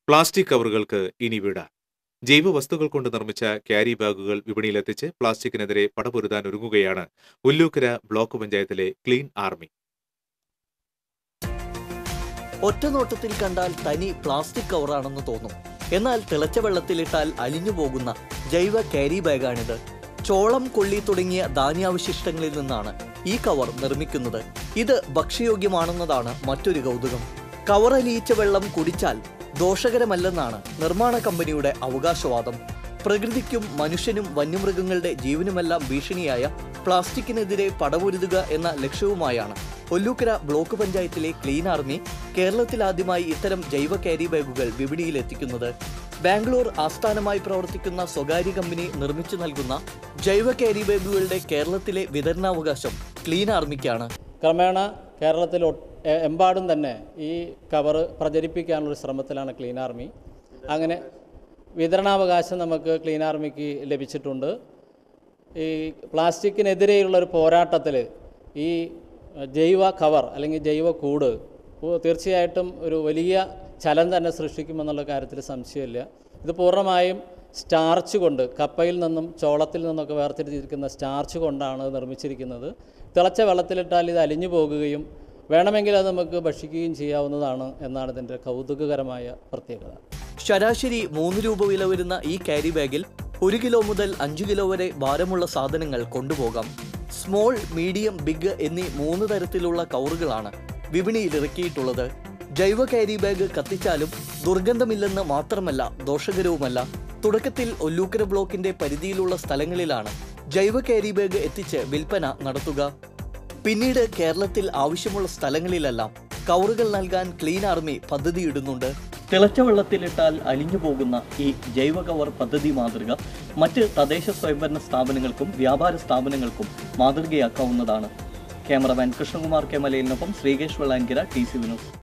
plastic കവറുകൾക്ക് ഇനി വിട ജൈവവസ്തുക്കൾ കൊണ്ട് നിർമ്മിച്ച ക്യാരി ബാഗുകൾ വിപണിയിലെത്തിച്ച് പ്ലാസ്റ്റിക്കിനെതിരെ പടപൊരുതാൻ ഒരുങ്ങുകയാണ് ഉല്ലൂക്കര ബ്ലോക്ക് പഞ്ചായത്തിലെ ക്ലീൻ ആർമി ഒറ്റനോട്ടത്തിൽ കണ്ടാൽ തനി പ്ലാസ്റ്റിക് കവറാണെന്ന് തോന്നും എന്നാൽ തിളച്ച വെള്ളത്തിലിട്ടാൽ അലിഞ്ഞു പോകുന്ന ജൈവ ക്യാരി ബാഗാണിത് ചോളം കൊള്ളി തുടങ്ങിയ ധാന്യാവശിഷ്ടങ്ങളിൽ നിന്നാണ് ഈ കവർ നിർമ്മിക്കുന്നത് ഇത് ഭക്ഷ്യയോഗ്യമാണെന്നതാണ് മറ്റൊരു കൗതുകം കവർ അലിയിച്ച വെള്ളം കുടിച്ചാൽ ദോഷകരമല്ലെന്നാണ് നിർമ്മാണ കമ്പനിയുടെ അവകാശവാദം പ്രകൃതിക്കും മനുഷ്യനും വന്യമൃഗങ്ങളുടെ ജീവനുമെല്ലാം ഭീഷണിയായ പ്ലാസ്റ്റിക്കിനെതിരെ പടപൊരുതുക എന്ന ലക്ഷ്യവുമായാണ് ഒല്ലൂക്കര ബ്ലോക്ക് പഞ്ചായത്തിലെ ക്ലീൻ ആർമി കേരളത്തിലാദ്യമായി ഇത്തരം ജൈവ ക്യാരി ബാഗുകൾ വിപണിയിലെത്തിക്കുന്നത് ബാംഗ്ലൂർ ആസ്ഥാനമായി പ്രവർത്തിക്കുന്ന സ്വകാര്യ കമ്പനി നിർമ്മിച്ചു നൽകുന്ന ജൈവ ക്യാരി ബാഗുകളുടെ കേരളത്തിലെ വിതരണാവകാശം ക്ലീൻ ആർമിക്കാണ് ക്രമേണ കേരളത്തിൽ ഒട്ട്- എ- എമ്പാടും തന്നെ ഈ കവർ പ്രചരിപ്പിക്കാനുള്ള ശ്രമത്തിലാണ് ക്ലീൻ ആർമി അങ്ങനെ വിതരണാവകാശം നമുക്ക് ക്ലീൻ ആർമിക്ക് ലഭിച്ചിട്ടുണ്ട് ഈ പ്ലാസ്റ്റിക്കിനെതിരെയുള്ള ഒരു പോരാട്ടത്തിൽ ഈ ജൈവ കവർ അല്ലെങ്കിൽ ജൈവ കൂട് ഉ- തീർച്ചയായിട്ടും ഒരു വലിയ ചലം തന്നെ സൃഷ്ടിക്കുമെന്നുള്ള കാര്യത്തിൽ സംശയമില്ല ഇത് പൂർണ്ണമായും സ്റ്റാർച്ച് കൊണ്ട് കപ്പയിൽ നിന്നും ചോളത്തിൽ നിന്നൊക്കെ വേർതിരിച്ചിരിക്കുന്ന സ്റ്റാർച്ച് കൊണ്ടാണ് നിർമ്മിച്ചിരിക്കുന്നത് തിളച്ച വെള്ളത്തിലിട്ടാൽ ഇത് അലിഞ്ഞു പോകുകയും വേണമെങ്കിൽ അത് നമുക്ക് ഭക്ഷിക്കുകയും ചെയ്യാവുന്നതാണ് എന്നാണ് ഇതിൻ്റെ കൗതുകകരമായ പ്രത്യേകത ശരാശരി മൂന്ന് രൂപ വില വരുന്ന ഈ ക്യാരി ബാഗിൽ ഒരു കിലോ മുതൽ അഞ്ചു കിലോ വരെ ഭാരമുള്ള സാധനങ്ങൾ കൊണ്ടുപോകാം സ്മോൾ മീഡിയം ബിഗ് എന്നീ മൂന്ന് തരത്തിലുള്ള കവറുകളാണ് വിപണിയിൽ ഇറക്കിയിട്ടുള്ളത് ജൈവ ക്യാരി ബാഗ് കത്തിച്ചാലും ദുർഗന്ധമില്ലെന്ന് മാത്രമല്ല ദോഷകരവുമല്ല തുടക്കത്തിൽ ഒല്ലൂക്കര ബ്ലോക്കിന്റെ പരിധിയിലുള്ള സ്ഥലങ്ങളിലാണ് ജൈവ ക്യാരി ബാഗ് എത്തിച്ച് വിൽപ്പന നടത്തുക പിന്നീട് കേരളത്തിൽ ആവശ്യമുള്ള സ്ഥലങ്ങളിലെല്ലാം കവറുകൾ നൽകാൻ ക്ലീൻ ആർമി പദ്ധതിയിടുന്നുണ്ട് തിളച്ച വെള്ളത്തിലിട്ടാൽ അലിഞ്ഞു പോകുന്ന ഈ ജൈവ കവർ പദ്ധതി മാതൃക മറ്റ് തദ്ദേശ സ്വയംഭരണ സ്ഥാപനങ്ങൾക്കും വ്യാപാര സ്ഥാപനങ്ങൾക്കും മാതൃകയാക്കാവുന്നതാണ് ക്യാമറമാൻ കൃഷ്ണകുമാർ കെ മലയിലിനൊപ്പം ശ്രീകേഷ് വെള്ളാൻകിര ടി സി വിനോദ്